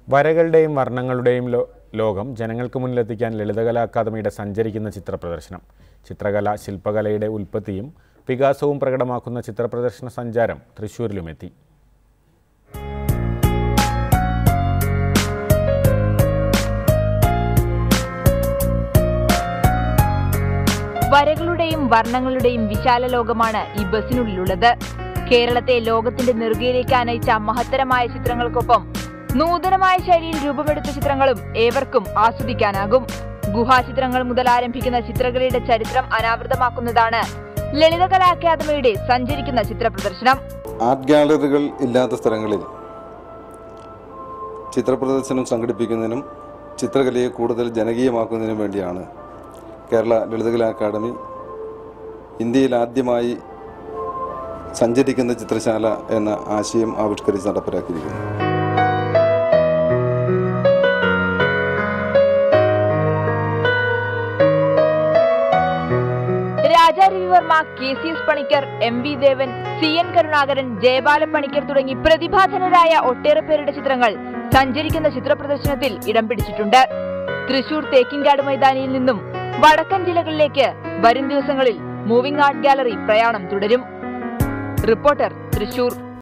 വരകളുടെയും വർണ്ണങ്ങളുടെയും law ലോകം ജനങ്ങൾക്ക് മുന്നിലെത്തിക്കാൻ ലളിതകലാ അക്കാദമിയുടെ സഞ്ചരിക്കുന്ന ചിത്ര പ്രദർശനം ചിത്രകല ശില്പകലയുടെ ഉൽപ്പത്തിയും വികാസവും പ്രകടമാക്കുന്ന ചിത്ര പ്രദർശന സഞ്ചാരം തൃശ്ശൂരിലുമെത്തി വരകളുടെയും വർണ്ണങ്ങളുടെയും വിശാല ലോകമാണ് ഈ ബസ്സിനുള്ളിലുള്ളത് കേരളത്തെ ലോകത്തിന്റെ നെറുകയിലേക്ക് അനയിച്ച മഹത്തരമായ ചിത്രങ്ങൾക്കൊപ്പം നൂതനമായ ശൈലിയിൽ രൂപമെടുത്ത ചിത്രങ്ങളും ഏവർക്കും ആസ്വദിക്കാനാകും ഗുഹാചിത്രങ്ങൾ മുതൽ ആരംഭിക്കുന്ന ചിത്രകലയുടെ ചരിത്രം അനാവൃതമാക്കുന്നതാണ് ലളിതകലാ അക്കാദമിയുടെ സഞ്ചരിക്കുന്ന ചിത്ര പ്രദർശനം ആർട്ട് ഗാലറികൾ ഇല്ലാത്ത സ്ഥലങ്ങളിൽ ചിത്രപ്രദർശനം സംഘടിപ്പിക്കുന്നതിനും ചിത്രകലയെ കൂടുതൽ ജനകീയമാക്കുന്നതിനും വേണ്ടിയാണ് കേരള ലളിതകലാ അക്കാദമി ഇന്ത്യയിൽ ആദ്യമായി സഞ്ചരിക്കുന്ന ചിത്രശാല എന്ന ആശയം ആവിഷ്കരിച്ച് നടപ്പിലാക്കിയിരിക്കുന്നു Raja Ravi Varma K C S Panicker M V Devan C N Karunakaran Jayabala Panicker തുടങ്ങി പ്രതിഭാധനരായ ഒട്ടേറെ പേരുടെ ചിത്രങ്ങൾ സഞ്ചരിക്കുന്ന ചിത്ര പ്രദർശനത്തിൽ ഇടം പിടിച്ചിട്ടുണ്ട് തൃശൂർ തേക്കിൻകാട് മൈതാനിയിൽ നിന്നും വടക്കൻ ജില്ലകളിലേക്ക് വരും ദിവസങ്ങളിൽ മൂവിംഗ് ആർട്ട് ഗാലറി പ്രയാണം തുടരും റിപ്പോർട്ടർ തൃശൂർ